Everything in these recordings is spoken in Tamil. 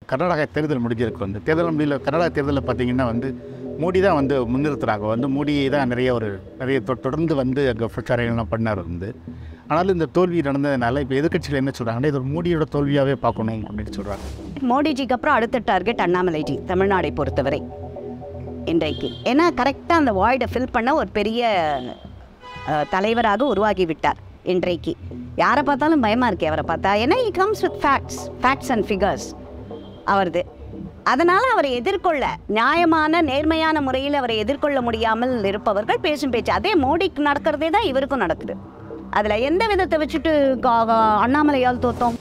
கர்நாடகா தேர்தல் முடிஞ்சிருக்கு வந்து தேர்தல் முடியல கர்நாடகா தேர்தலில் பார்த்தீங்கன்னா வந்து மோடி தான் வந்து முன்னிறுத்துறாங்க வந்து மோடி தான் நிறைய ஒரு நிறைய தொ- தொடர்ந்து வந்து அங்கே பிரச்சாரங்கள்லாம் பண்ணார் வந்து ஆனாலும் இந்த தோல்வி நடந்ததுனால இப்போ எதிர்க்கட்சியில் என்ன சொல்கிறாங்கன்னா இது ஒரு மோடியோட தோல்வியாகவே பார்க்கணும் அப்படின்னு சொல்கிறாங்க மோடிஜிக்கு அப்புறம் அடுத்த டார்கெட் அண்ணாமலைஜி தமிழ்நாடை பொறுத்தவரை இன்றைக்கு ஏன்னா கரெக்டாக அந்த வாய்டை ஃபில் பண்ண ஒரு பெரிய அஹ், தலைவராக உருவாகி விட்டார் இன்றைக்கு யாரை பார்த்தாலும் பயமாக இருக்கு அவரை பார்த்தா ஏன்னா he comes with facts facts and figures அவரது அதனால் அவரை எதிர்கொள்ள நியாயமான நேர்மையான முறையில் அவரை எதிர்கொள்ள முடியாமல் இருப்பவர்கள் பேசும் பேச்சு அதே மோடிக்கு நடக்கிறதே தான் இவருக்கும் நடக்குது அதில் எந்த விதத்தை வச்சுட்டு கா- கா- அண்ணாமலையால் தோத்தோம்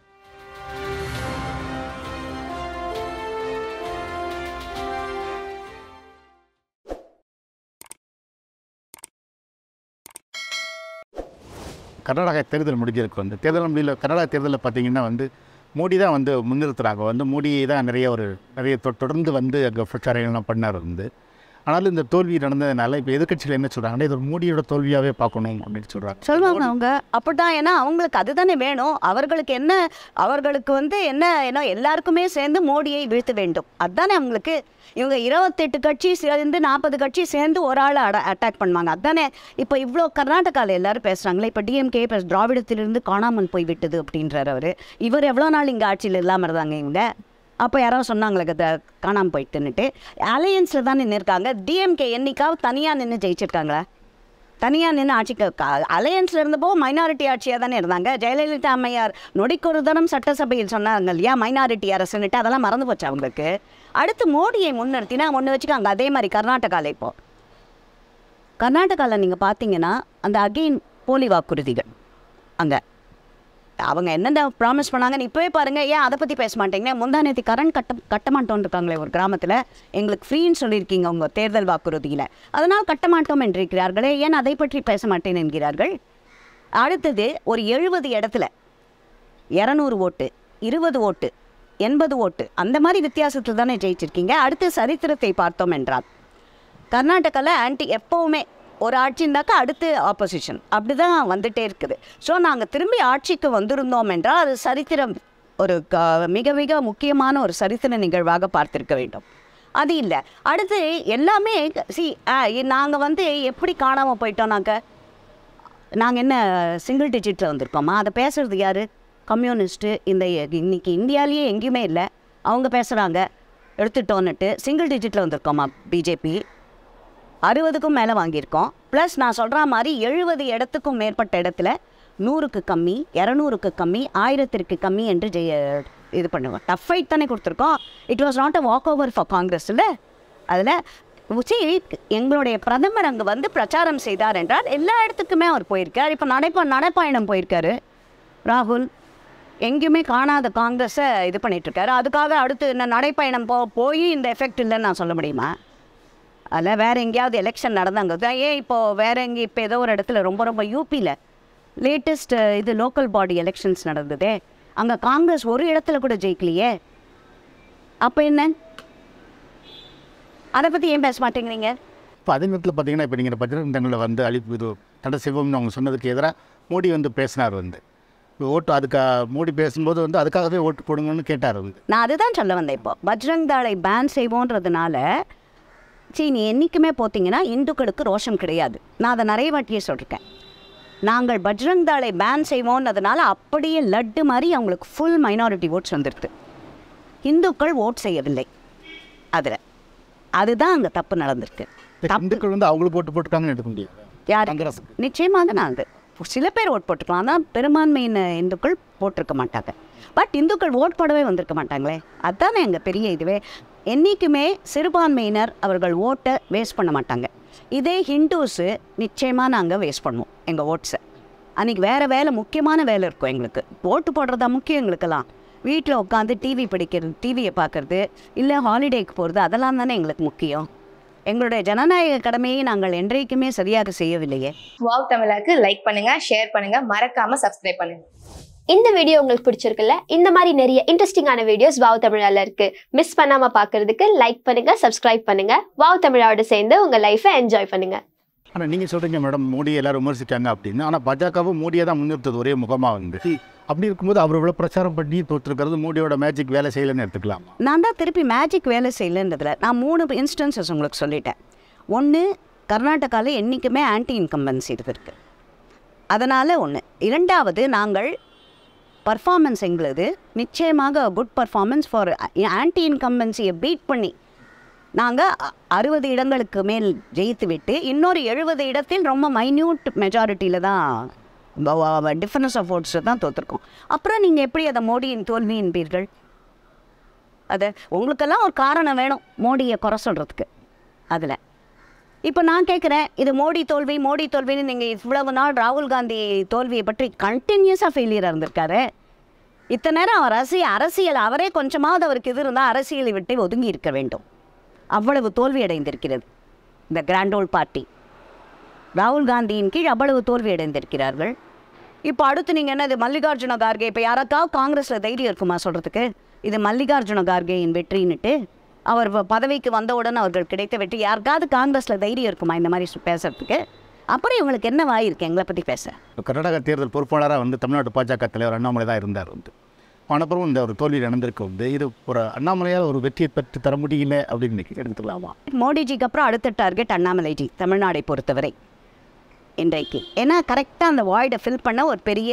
கர்நாடகா தேர்தல் முடிஞ்சிருக்கு வந்து தேர்தல் முடியல கர்நாடகா தேர்தலில் பார்த்தீங்கன்னா வந்து மோடி தான் வந்து முன்னிறுத்துறாங்க வந்து மோடி தான் நிறைய ஒரு நிறைய தொ- தொடர்ந்து வந்து அங்கே பிரச்சாரங்கள்லாம் பண்ணார் வந்து ஆனாலும் இந்த தோல்வி நடந்ததுனால இப்போ எதிர்க்கட்சியில் என்ன சொல்கிறாங்கன்னா இது ஒரு மோடியோட தோல்வியாகவே பார்க்கணும் அப்படின்னு சொல்கிறாங்க சொல்லுவாங்க அவங்க அப்படிதான் ஏன்னா அவங்களுக்கு அதுதானே வேணும் அவர்களுக்கு என்ன அவர்களுக்கு வந்து என்ன ஏன்னா எல்லாருக்குமே சேர்ந்து மோடியை வீழ்த்த வேண்டும் அதுதானே அவங்களுக்கு இவங்க இருபத்தெட்டு கட்சி சேர்ந்து நாற்பது கட்சி சேர்ந்து ஒரு ஆளை அட அட்டாக் பண்ணுவாங்க அதுதானே இப்போ இவ்வளோ கர்நாடகாவில் எல்லாரும் பேசுகிறாங்களே இப்போ டிஎம்கே இப்போ திராவிடத்திலிருந்து காணாமல் போய் விட்டது அப்படின்றார் அவர் இவர் எவ்வளோ நாள் இங்கே ஆட்சியில் இல்லாமல் இருந்தாங்க இவங்க அப்போ யாராவது சொன்னாங்களே கதை காணாமல் போயிட்டுன்னுட்டு அலையன்ஸில் தான் நின்று இருக்காங்க டிஎம்கே என்னைக்காவது தனியாக நின்று ஜெயிச்சிருக்காங்களா தனியாக நின்று ஆட்சிக்கு அலையன்ஸில் இருந்தப்போ மைனாரிட்டி ஆட்சியாக தானே இருந்தாங்க ஜெயலலிதா அம்மையார் நொடிக்கொரு தரம் சட்டசபையில் சொன்னாங்க இல்லையா மைனாரிட்டி அரசுன்னுட்டு அதெல்லாம் மறந்து போச்சு அவங்களுக்கு அடுத்து மோடியை முன்னிறுத்தினா ஒன்று வச்சுக்காங்க அதே மாதிரி கர்நாடகாவில் இப்போ கர்நாடகாவில் நீங்கள் பார்த்தீங்கன்னா அந்த அகெயின் போலி வாக்குறுதிகள் அங்கே அவங்க என்னென்ன ப்ராமிஸ் பண்ணாங்கன்னு இப்போவே பாருங்கள் ஏன் அதை பற்றி பேச மாட்டீங்க முந்தா நேற்று கரண்ட் கட்ட கட்ட மாட்டோம்னு இருக்காங்களே ஒரு கிராமத்தில் எங்களுக்கு ஃப்ரீன்னு சொல்லியிருக்கீங்க உங்கள் தேர்தல் வாக்குறுதியில் அதனால் கட்ட மாட்டோம் என்றிருக்கிறார்களே ஏன் அதை பற்றி பேச மாட்டேன் என்கிறார்கள் அடுத்தது ஒரு எழுபது இடத்துல இரநூறு ஓட்டு இருபது ஓட்டு எண்பது ஓட்டு அந்த மாதிரி வித்தியாசத்தில் தானே ஜெயிச்சிருக்கீங்க அடுத்து சரித்திரத்தை பார்த்தோம் என்றால் கர்நாடகாவில் ஆன்டி எப்போவுமே ஒரு ஆட்சி இருந்தாக்கா அடுத்து ஆப்போசிஷன் அப்படி தான் வந்துட்டே இருக்குது ஸோ நாங்கள் திரும்பி ஆட்சிக்கு வந்திருந்தோம் என்றால் அது சரித்திரம் ஒரு க- மிக மிக முக்கியமான ஒரு சரித்திர நிகழ்வாக பார்த்திருக்க வேண்டும் அது இல்லை அடுத்து எல்லாமே சி நாங்கள் வந்து எப்படி காணாமல் போயிட்டோம் நாங்கள் நாங்கள் என்ன சிங்கிள் டிஜிட்டில் வந்திருக்கோமா அதை பேசுறது யார் கம்யூனிஸ்ட்டு இந்த இன்னைக்கு இந்தியாவிலேயே எங்கேயுமே இல்லை அவங்க பேசுகிறாங்க எடுத்துட்டோன்னுட்டு சிங்கிள் டிஜிட்டில் வந்திருக்கோமா பிஜேபி அறுபதுக்கும் மேலே வாங்கியிருக்கோம் ப்ளஸ் நான் சொல்கிற மாதிரி எழுபது இடத்துக்கும் மேற்பட்ட இடத்துல நூறுக்கு கம்மி இரநூறுக்கு கம்மி ஆயிரத்திற்கு கம்மி என்று ஜெய இது பண்ணுவோம் டஃப் ஃபைட் தானே கொடுத்துருக்கோம் it was not a walk over for Congress இல்லை அதில் உச்சி எங்களுடைய பிரதமர் அங்கே வந்து பிரச்சாரம் செய்தார் என்றால் எல்லா இடத்துக்குமே அவர் போயிருக்கார் இப்போ நடைப்ப நடைப்பயணம் போயிருக்காரு ராகுல் எங்கேயுமே காணாத காங்கிரஸை இது பண்ணிட்டு இருக்காரு அதுக்காக அடுத்து என்ன நடைப்பயணம் போ போய் இந்த எஃபெக்ட் இல்லைன்னு நான் சொல்ல முடியுமா அதில் வேறு எங்கேயாவது எலெக்ஷன் நடந்தாங்க தான் ஏன் இப்போது வேறு எங்கே இப்போ ஏதோ ஒரு இடத்துல ரொம்ப ரொம்ப யூபியில் லேட்டஸ்ட் இது லோக்கல் பாடி எலெக்ஷன்ஸ் நடந்ததே அங்கே காங்கிரஸ் ஒரு இடத்துல கூட ஜெயிக்கலையே அப்போ என்ன அதை பற்றி ஏன் பேச மாட்டேங்கிறீங்க இப்போ அதே நேரத்தில் பார்த்தீங்கன்னா இப்போ நீங்கள் பட்ஜெட் தங்களை வந்து அழிப்பு இது தடை செய்வோம்னு அவங்க சொன்னதுக்கு எதிராக மோடி வந்து பேசினார் வந்து இப்போ ஓட்டு அதுக்கு மோடி பேசும்போது வந்து அதுக்காகவே ஓட்டு போடுங்கன்னு கேட்டார் வந்து நான் அதுதான் சொல்ல வந்தேன் இப்போ பஜ்ரங் தாளை பேன் செய்வோன்றதுனால சரி நீ என்றைக்குமே போத்தீங்கன்னா இந்துக்களுக்கு ரோஷம் கிடையாது நான் அதை நிறைய வாட்டியே சொல்லியிருக்கேன் நாங்கள் பஜ்ரங் தாளை பேன் செய்வோன்றதுனால அப்படியே லட்டு மாதிரி அவங்களுக்கு ஃபுல் மைனாரிட்டி ஓட்ஸ் வந்துடுது இந்துக்கள் ஓட் செய்யவில்லை அதில் அதுதான் அங்கே தப்பு நடந்திருக்கு இந்த இந்துக்கள் வந்து அவங்களுக்கு ஓட்டு போட்டுருக்காங்கன்னு எடுக்க முடியாது யார் காங்கிரஸ் நிச்சயமாக நான் அது சில பேர் ஓட் போட்டுக்கலாம் ஆனால் பெரும்பான்மையின இந்துக்கள் போட்டிருக்க மாட்டாங்க பட் இந்துக்கள் ஓட் போடவே வந்திருக்க மாட்டாங்களே அதுதானே எங்கள் பெரிய இதுவே என்றைக்குமே சிறுபான்மையினர் அவர்கள் ஓட்டை வேஸ்ட் பண்ண மாட்டாங்க இதே ஹிந்துஸு நிச்சயமாக நாங்கள் வேஸ்ட் பண்ணுவோம் எங்கள் ஓட்ஸை அன்றைக்கி வேறு வேலை முக்கியமான வேலை இருக்கும் எங்களுக்கு ஓட்டு போடுறதா முக்கியம் எங்களுக்கெல்லாம் வீட்டில் உட்காந்து டிவி படிக்கிறது டிவியை பார்க்குறது இல்லை ஹாலிடேக்கு போகிறது அதெல்லாம் தானே எங்களுக்கு முக்கியம் எங்களுடைய ஜனநாயக கடமையை நாங்கள் என்றைக்குமே சரியாக செய்யவில்லையே வாவ் தமிழாக்கு லைக் பண்ணுங்க ஷேர் பண்ணுங்க மறக்காம சப்ஸ்கிரைப் பண்ணுங்க இந்த வீடியோ உங்களுக்கு பிடிச்சிருக்குல்ல இந்த மாதிரி நிறைய இன்ட்ரெஸ்டிங்கான வீடியோஸ் வாவ் தமிழால இருக்கு மிஸ் பண்ணாம பார்க்கிறதுக்கு லைக் பண்ணுங்க சப்ஸ்கிரைப் பண்ணுங்க வாவ் தமிழாவோட சேர்ந்து உங்க லைஃபை என்ஜாய் பண்ணுங்க ஆனால் நீங்கள் சொல்கிறீங்க மேடம் மோடி எல்லாரும் விமர்சிக்காங்க அப்படின்னு ஆனால் பாஜகவும் மோடியை தான் முன்னிறுத்தது ஒரே முகமாக வந்து அப்படி இருக்கும்போது அவர் இவ்வளோ பிரச்சாரம் பண்ணி தோற்றுருக்கிறது மோடியோட மேஜிக் வேலை செய்யலைன்னு எடுத்துக்கலாமா நான் தான் திருப்பி மேஜிக் வேலை செய்யலைன்றதுல நான் மூணு இன்ஸ்டன்சஸ் உங்களுக்கு சொல்லிட்டேன் ஒன்று கர்நாடகாவில் என்றைக்குமே ஆன்டி இன்கம்பன்சி இருக்கு அதனால் ஒன்று இரண்டாவது நாங்கள் பர்ஃபார்மன்ஸ் எங்களுது நிச்சயமாக குட் பர்ஃபார்மன்ஸ் ஃபார் ஆன்டி இன்கம்பன்சியை பீட் பண்ணி நாங்கள் அறுபது இடங்களுக்கு மேல் ஜெயித்து விட்டு இன்னொரு எழுபது இடத்தில் ரொம்ப மைன்யூட் மெஜாரிட்டியில் தான் டிஃபரன்ஸ் ஆஃப் ஓட்ஸை தான் தோற்றுருக்கோம் அப்புறம் நீங்கள் எப்படி அதை மோடியின் தோல்வி என்பீர்கள் அது உங்களுக்கெல்லாம் ஒரு காரணம் வேணும் மோடியை குறை சொல்கிறதுக்கு அதில் இப்போ நான் கேட்குறேன் இது மோடி தோல்வி மோடி தோல்வின்னு நீங்கள் இவ்வளவு நாள் ராகுல் காந்தி தோல்வியை பற்றி கண்டினியூஸாக ஃபெயிலியராக இருந்திருக்காரு இத்தனை நேரம் அவர் அரசியல் அரசியல் அவரே கொஞ்சமாவது அவருக்கு இது இருந்தால் அரசியலை விட்டு ஒதுங்கி இருக்க வேண்டும் அவ்வளவு தோல்வி அடைந்திருக்கிறது இந்த கிராண்ட் ஓல்ட் பார்ட்டி ராகுல் காந்தியின் கீழ் அவ்வளவு தோல்வி அடைந்திருக்கிறார்கள் இப்போ அடுத்து நீங்கள் என்ன இது மல்லிகார்ஜுன கார்கே இப்போ யாராக்காவது காங்கிரஸில் தைரியம் இருக்குமா சொல்கிறதுக்கு இது மல்லிகார்ஜுன கார்கேயின் வெற்றின்னுட்டு அவர் வ- பதவிக்கு வந்தவுடன் அவர்கள் கிடைத்த வெற்றி யாருக்காவது காங்கிரஸில் தைரியம் இருக்குமா இந்த மாதிரி சு- பேசுறதுக்கு அப்புறம் இவங்களுக்கு என்ன வாயிருக்கு எங்களை பற்றி பேச இப்போ கர்நாடக தேர்தல் பொறுப்பாளராக வந்து தமிழ்நாடு பாஜக தலைவர் அண்ணாமலை தான் இருந்தார் வந்து அனுப்புறம் இந்த ஒரு தோல்வி நடந்திருக்கு வந்து இது ஒரு அண்ணாமலையால் ஒரு வெற்றியை பெற்று தர முடியல அப்படின்னு இன்னைக்கு எடுத்துக்கலாமா மோடிஜிக்கு அப்புறம் அடுத்த டார்கெட் அண்ணாமலைஜி தமிழ்நாடை பொறுத்தவரை இன்றைக்கு ஏன்னா கரெக்டாக அந்த வாய்டை ஃபில் பண்ண ஒரு பெரிய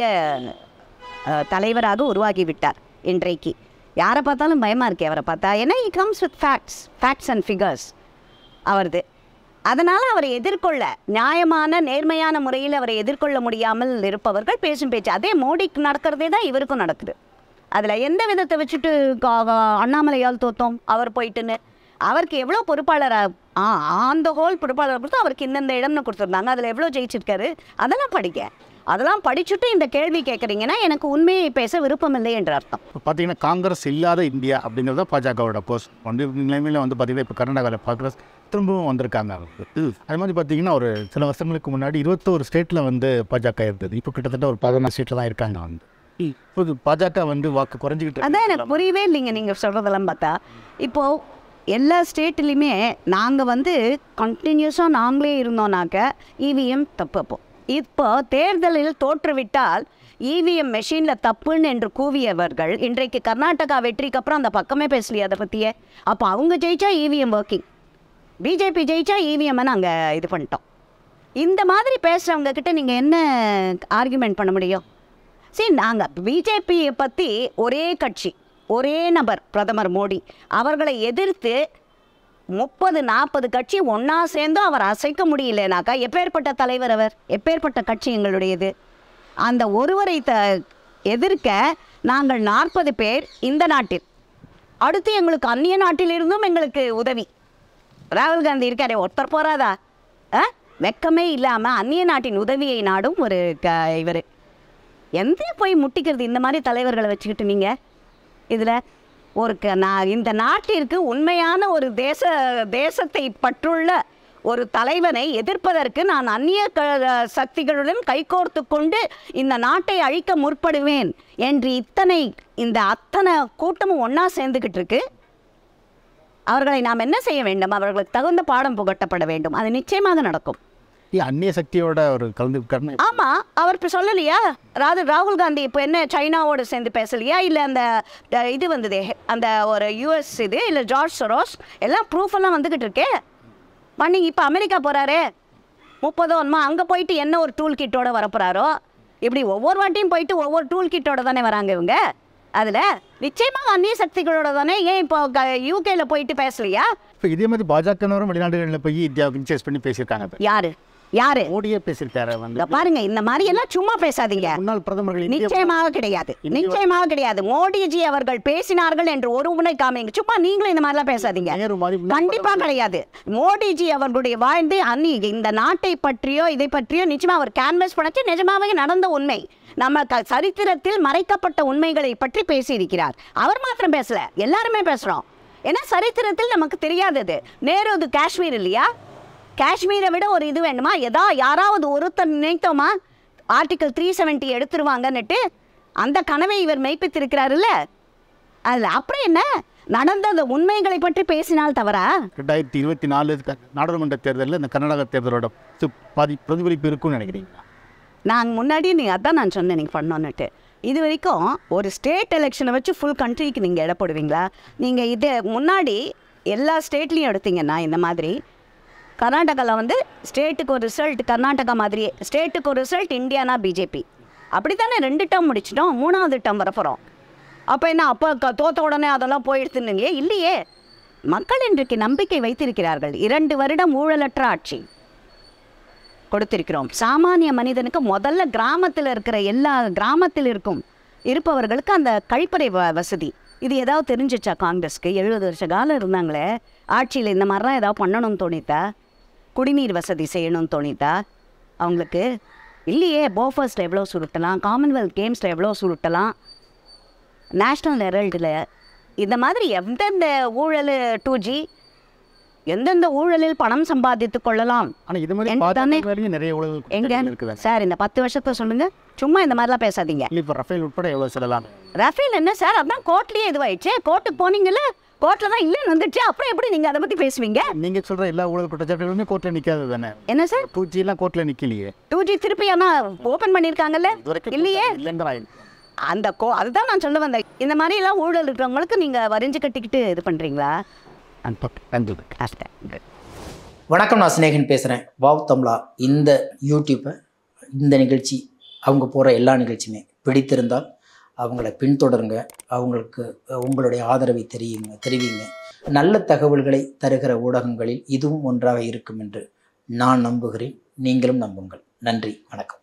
அஹ், தலைவராக உருவாகி விட்டார் இன்றைக்கு யாரை பார்த்தாலும் பயமாக இருக்கே அவரை பார்த்தா ஏன்னா he comes with facts facts and figures அவரது அதனால் அவரை எதிர்கொள்ள நியாயமான நேர்மையான முறையில் அவரை எதிர்கொள்ள முடியாமல் இருப்பவர்கள் பேசும் பேச்சு அதே மோடிக்கு நடக்கிறதே தான் இவருக்கும் நடக்குது அதில் எந்த விதத்தை வச்சுட்டு கா- கா- அண்ணாமலையால் தோத்தோம் அவர் போயிட்டுன்னு அவருக்கு எவ்வளோ பொறுப்பாளர் ஆன் த ஹோல் பொறுப்பாளர் கொடுத்து அவருக்கு இந்தந்த இடம்னு கொடுத்துருந்தாங்க அதில் எவ்வளோ ஜெயிச்சிருக்காரு அதெல்லாம் படிக்க அதெல்லாம் படிச்சுட்டு இந்த கேள்வி கேட்குறீங்கன்னா எனக்கு உண்மையை பேச விருப்பம் இல்லை என்ற அர்த்தம் இப்போ பார்த்தீங்கன்னா காங்கிரஸ் இல்லாத இந்தியா அப்படிங்கிறது தான் பாஜகவோட போஸ்ட் வந்து நிலைமையில் வந்து பார்த்தீங்கன்னா இப்போ கர்நாடகாவில் காங்கிரஸ் திரும்பவும் வந்திருக்காங்க அவருக்கு அது மாதிரி பார்த்தீங்கன்னா ஒரு சில வருஷங்களுக்கு முன்னாடி இருபத்தோரு ஸ்டேட்டில் வந்து பாஜக இருந்தது இப்போ கிட்டத்தட்ட ஒரு பதினாறு ஸ்டேட்டில் தான் இருக்காங்க வந்து இப்போ பாஜக வந்து வாக்கு குறைஞ்சிக்கிட்டு அதான் எனக்கு புரியவே இல்லைங்க நீங்கள் சொல்கிறதெல்லாம் பார்த்தா இப்போது எல்லா ஸ்டேட்லேயுமே நாங்கள் வந்து கண்டினியூஸாக நாங்களே இருந்தோம்னாக்க இவிஎம் தப்பு அப்போ இப்போ தேர்தலில் தோற்றுவிட்டால் இவிஎம் மெஷினில் தப்புன்னு என்று கூவியவர்கள் இன்றைக்கு கர்நாடகா வெற்றிக்கு அப்புறம் அந்த பக்கமே பேசலையே அதை பற்றியே அப்போ அவங்க ஜெயிச்சா இவிஎம் ஒர்க்கிங் பிஜேபி ஜெயிச்சா இவிஎம்மை நாங்கள் இது பண்ணிட்டோம் இந்த மாதிரி பேசுகிறவங்க கிட்ட நீங்கள் என்ன ஆர்குமெண்ட் பண்ண முடியும் சரி நாங்கள் பிஜேபியை பற்றி ஒரே கட்சி ஒரே நபர் பிரதமர் மோடி அவர்களை எதிர்த்து முப்பது நாற்பது கட்சி ஒன்றா சேர்ந்தும் அவர் அசைக்க முடியலனாக்கா எப்பேற்பட்ட தலைவர் அவர் எப்பேற்பட்ட கட்சி எங்களுடையது அந்த ஒருவரை த எதிர்க்க நாங்கள் நாற்பது பேர் இந்த நாட்டில் அடுத்து எங்களுக்கு அந்நிய நாட்டிலிருந்தும் எங்களுக்கு உதவி ராகுல் காந்தி இருக்காரே ஒருத்தர் போறாதா ஆ வெக்கமே இல்லாமல் அந்நிய நாட்டின் உதவியை நாடும் ஒரு க இவர் எந்த போய் முட்டிக்கிறது இந்த மாதிரி தலைவர்களை வச்சுக்கிட்டு நீங்கள் இதில் ஒரு க நான் இந்த நாட்டிற்கு உண்மையான ஒரு தேச தேசத்தை பற்றுள்ள ஒரு தலைவனை எதிர்ப்பதற்கு நான் அந்நிய க சக்திகளுடன் கைகோர்த்து கொண்டு இந்த நாட்டை அழிக்க முற்படுவேன் என்று இத்தனை இந்த அத்தனை கூட்டமும் ஒன்றா சேர்ந்துக்கிட்டு இருக்கு அவர்களை நாம் என்ன செய்ய வேண்டும் அவர்களுக்கு தகுந்த பாடம் புகட்டப்பட வேண்டும் அது நிச்சயமாக நடக்கும் ஏன் அந்நிய சக்தியோட ஒரு கலந்து கர்ண ஆமாம் அவர் இப்போ சொல்லலையா ராது ராகுல் காந்தி இப்போ என்ன சைனாவோட சேர்ந்து பேசலையா இல்லை அந்த அஹ், இது வந்ததே அந்த ஒரு யூஎஸ் இது இல்லை ஜார்ஜ் சொரோஸ் எல்லாம் ப்ரூஃப் எல்லாம் வந்துக்கிட்டு இருக்கே பண்ணிங்க இப்போ அமெரிக்கா போகிறாரே முப்பதோ ஒன்மா அங்கே போயிட்டு என்ன ஒரு டூல் கிட்டோட வரப்போகிறாரோ இப்படி ஒவ்வொரு வாட்டியும் போயிட்டு ஒவ்வொரு டூல் கிட்டோட தானே வராங்க இவங்க அதில் நிச்சயமாக அந்நிய சக்திகளோட தானே ஏன் இப்போ யூகேல போயிட்டு பேசலையா இப்போ இதே மாதிரி பாஜகனரும் வெளிநாடுகளில் போய் இந்தியாவுக்கு இன்சேஸ் பண்ணி பேசியிருக்காங்க இப்ப. யாரு யாரு மோடியே பேசியிருக்காரு வந்து இங்க பாருங்க இந்த மாதிரி எல்லாம் சும்மா பேசாதீங்க முன்னாள் பிரதமர்கள் இந்திய நிச்சயமாக கிடையாது நிச்சயமாக கிடையாது மோடிஜி அவர்கள் பேசினார்கள் என்று ஒரு முனை காமிங்க சும்மா நீங்களும் இந்த மாதிரிலாம் பேசாதீங்க நேரு மாதிரி முன்னாள் கண்டிப்பா கிடையாது மோடிஜி அவர்களுடைய வாழ்ந்து அன்னி இந்த நாட்டை பற்றியோ இதை பற்றியோ நிச்சயமா அவர் கேன்வஸ் பண்ணச்சு நிஜமாவே நடந்த உண்மை நம்ம க சரித்திரத்தில் மறைக்கப்பட்ட உண்மைகளை பற்றி பேசியிருக்கிறார் அவர் மாத்திரம் பேசல எல்லாருமே பேசுறோம் ஏன்னா சரித்திரத்தில் நமக்கு தெரியாதது நேரு காஷ்மீர் இல்லையா காஷ்மீரை விட ஒரு இது வேணுமா ஏதா யாராவது ஒருத்தர் நினைத்தோமா ஆர்டிகல் த்ரீ செவன்ட்டி எடுத்துருவாங்கன்னுட்டு அந்த கனவை இவர் மெய்ப்பித்திருக்கிறாருல்ல அதில் அப்புறம் என்ன நடந்த அந்த உண்மைகளை பற்றி பேசினால் தவறா ரெண்டாயிரத்தி இருபத்தி நாலு க- நாடாளுமன்ற தேர்தலில் இந்த கர்நாடக தேர்தலோட சு- பாதி பிரதிபலிப்பு இருக்கும்னு நினைக்கிறீங்களா நான் முன்னாடி நீ அதான் நான் சொன்னேன் நீங்கள் பண்ணோன்னுட்டு இது வரைக்கும் ஒரு ஸ்டேட் எலெக்ஷனை வச்சு ஃபுல் கண்ட்ரிக்கு நீங்கள் இட போடுவீங்களா நீங்கள் இது முன்னாடி எல்லா ஸ்டேட்லேயும் எடுத்தீங்கன்னா இந்த மாதிரி கர்நாடகாவில் வந்து ஸ்டேட்டுக்கு ஒரு ரிசல்ட் கர்நாடகா மாதிரியே ஸ்டேட்டுக்கு ஒரு ரிசல்ட் இந்தியானா பிஜேபி அப்படி தானே ரெண்டு டேர்ம் முடிச்சிட்டோம் மூணாவது டேர்ம் வரப்போகிறோம் அப்போ என்ன அப்போ க- தோத்த உடனே அதெல்லாம் போயிடுத்துனீங்க இல்லையே மக்கள் இன்றைக்கு நம்பிக்கை வைத்திருக்கிறார்கள் இரண்டு வருடம் ஊழலற்ற ஆட்சி கொடுத்திருக்கிறோம் சாமானிய மனிதனுக்கு முதல்ல கிராமத்தில் இருக்கிற எல்லா கிராமத்தில் இருக்கும் இருப்பவர்களுக்கு அந்த கழிப்பறை வ வசதி இது ஏதாவது தெரிஞ்சிச்சா காங்கிரஸ்க்கு எழுபது வருஷ காலம் இருந்தாங்களே ஆட்சியில் இந்த மாதிரிலாம் ஏதாவது பண்ணணும்னு தோணித்தா குடிநீர் வசதி செய்யணும்னு தோணித்தா அவங்களுக்கு இல்லையே போஃபர்ஸில் எவ்வளோ சுருட்டலாம் காமன்வெல்த் கேம்ஸில் எவ்வளோ சுருட்டலாம் நேஷ்னல் ஹெரல்டில் இந்த மாதிரி எந்தெந்த ஊழல் டூ ஜி எந்தெந்த ஊழலில் பணம் சம்பாதித்துக் கொள்ளலாம் ஆனா இது மாதிரி எனக்கு தானே- பாஜக வரையும் நிறைய ஊழல் எங்க குற்றங்கள் இருக்குதாங்க சார் இந்த பத்து வருஷத்தை சொல்லுங்க சும்மா இந்த மாதிரிலாம் பேசாதீங்க இல்லை இப்போ ரஃபேல் உட்பட எவ்வளோ சொல்லலாம் ரஃபேல் என்ன சார் அதான் கோர்ட்லயே இதுவாயிடுச்சு கோர்ட்டுக்கு போனீங்கல்ல கோர்ட்ல தான் இல்லைன்னு வந்துடுச்சு அப்புறம் எப்படி நீங்க அதை பத்தி பேசுவீங்க நீங்க சொல்ற எல்லா ஊழல் குற்றச்சாட்டுகளுமே கோர்ட்டில் நிற்காது தானே என்ன சார் டூ ஜிலாம் கோர்ட்டில் நிற்கலையே டூ ஜி திருப்பி ஆனா ஓபன் பண்ணியிருக்காங்கல்ல இது வரைக்கும் இல்லையே இல்லைங்கிறாங்க அந்த கோ அதுதான் நான் சொல்ல வந்தேன் இந்த மாதிரி எல்லாம் ஊழல் இருக்கிறவங்களுக்கு நீங்க வரிஞ்சு கட்டிக்கிட்டு இது பண்றீங்களா நன்றி கஷ்டம் வணக்கம் நான் சிநேகன் பேசுகிறேன் வாவ் தமிழா இந்த யூடியூப்பை இந்த நிகழ்ச்சி அவங்க போகிற எல்லா நிகழ்ச்சியுமே பிடித்திருந்தால் அவங்கள பின்தொடருங்க அவங்களுக்கு அஹ், உங்களுடைய ஆதரவை தெரியுங்க தெரிவிங்க நல்ல தகவல்களை தருகிற ஊடகங்களில் இதுவும் ஒன்றாக இருக்கும் என்று நான் நம்புகிறேன் நீங்களும் நம்புங்கள் நன்றி வணக்கம்